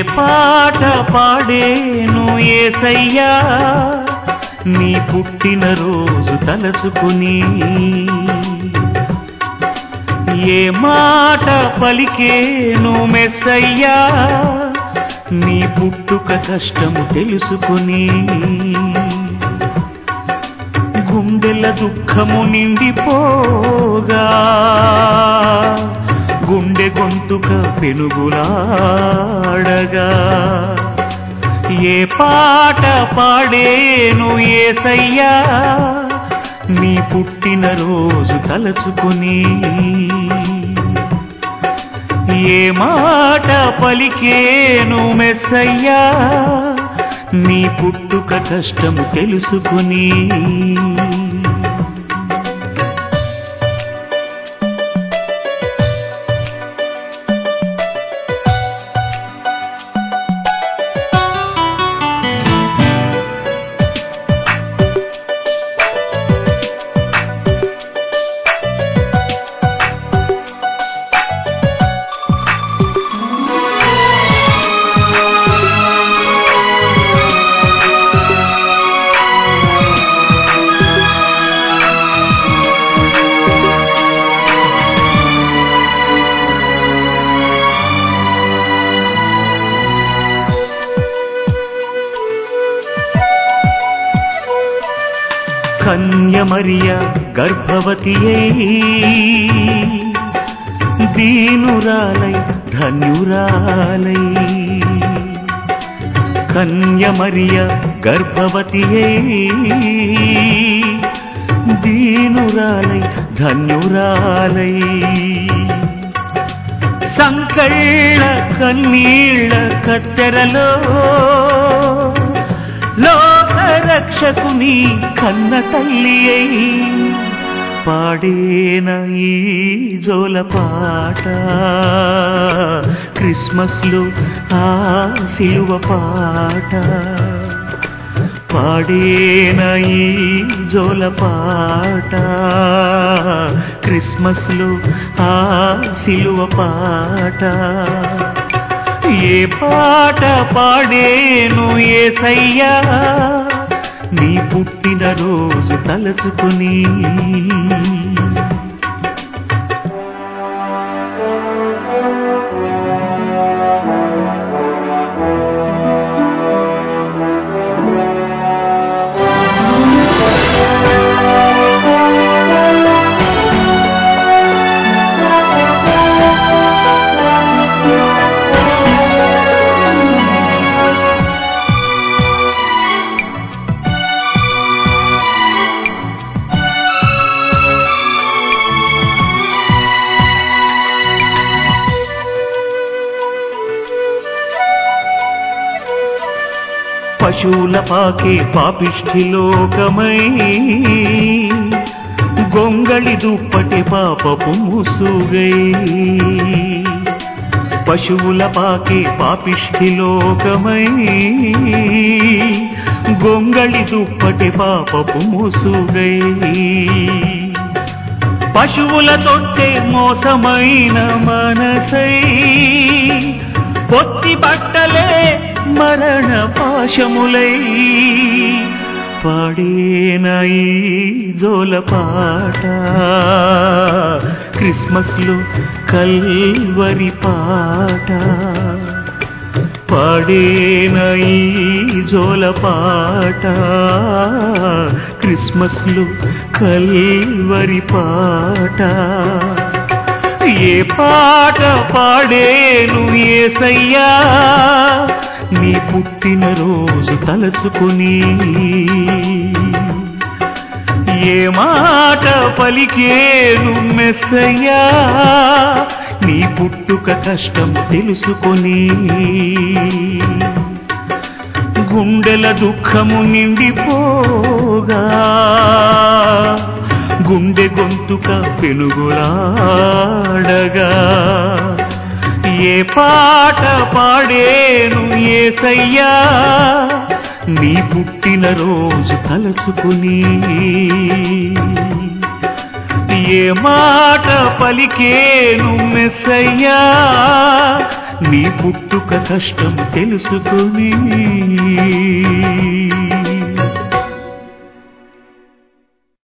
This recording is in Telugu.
పాట పాడేను ఏసయ్యా నీ పుట్టిన రోజు తలచుకుని ఏ మాట పలికేను మెస్సయ్యా నీ పుట్టుక కష్టము తెలుసుకుని గుండెల దుఃఖము నిండిపోగా గుండె గొంతుక పెనుగులాడగా ఏ పాట పాడేను ఏసయ్యా నీ పుట్టిన రోజు తలచుకుని ఏ మాట పలికేను మెస్సయ్యా నీ పుట్టుక కష్టము తెలుసుకుని కన్యమరియ గర్భవతి దీనురాలై ధన్యురాలై కన్యమరియ గర్భవతి దీనురాలై ధన్యురాలై సంకళ్ళ కన్నీళ్ళ కత్తెరలో లోకరక్షకుని కన్న తల్లి అయి పాడేన ఈ జోల పాట క్రిస్మస్లో ఆ సిలువ పాట పాడేన ఈ జోల పాట క్రిస్మస్లో ఆ సిలువ పాట ఏ పాట పాడేను ఏసయ్యా నీ పుట్టిన రోజు తలచుకుని పశువుల పాకే పాపిష్ఠి లోకమై గొంగళి దుప్పటి పాపపు ముసుగై పశువుల పాకే పాపిష్ఠి లోకమై గొంగళి దుప్పటి పాపపు ముసుగై పశువుల తొట్టే మోసమైన మనసై పొత్తి బట్టలే మరణ పాశములై పాడేనై జోల పాట క్రిస్మస్లో కల్వరి పాట పాడేనై జోల పాట క్రిస్మస్లో కల్వరి పాట ఏ పాట పాడేను ఏసయ్యా నీ పుట్టిన రోజు తలచుకుని ఏ మాట పలికేను మెస్సయ్యా నీ పుట్టుక కష్టం తెలుసుకొని గుండెల దుఃఖము నిండిపోగా గుండె గొంతుక పెనుగులాడగా ఏ పాట పాడేను ఏసయ్యా నీ పుట్టిన రోజు తలచుకుని ఏ మాట పలికేను మెస్సయ్యా నీ పుట్టుక కష్టం తెలుసుకుని